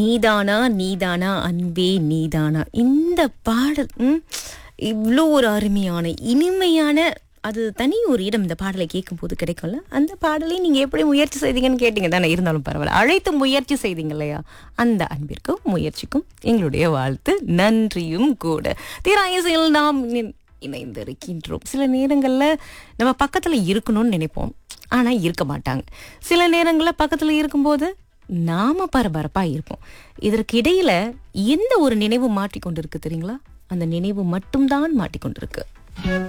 நீதானா நீதானா அன்பே நீதானா இந்த பாடல் ம், இவ்வளோ ஒரு அருமையான இனிமையான அது தனி ஒரு இடம் இந்த பாடலை கேட்கும்போது கிடைக்கும்ல அந்த பாடலை நீங்க எப்படி முயற்சி செய்தீங்கன்னு கேட்டீங்க தானே இருந்தாலும் பரவாயில்ல அழைத்து முயற்சி செய்தீங்க இல்லையா அந்த அன்பிற்கும் முயற்சிக்கும் எங்களுடைய வாழ்த்து நன்றியும் கூட தீராயசையில் நாம் இணை- இணைந்திருக்கின்றோம் சில நேரங்கள்ல நம்ம பக்கத்துல இருக்கணும்னு நினைப்போம் ஆனா இருக்க மாட்டாங்க சில நேரங்கள்ல பக்கத்துல இருக்கும்போது நாம பரபரப்பா இருப்போம் இதற்கு இடையில எந்த ஒரு நினைவு மாட்டிக்கொண்டிருக்கு தெரியுங்களா அந்த நினைவு மட்டும்தான் மாட்டிக்கொண்டிருக்கு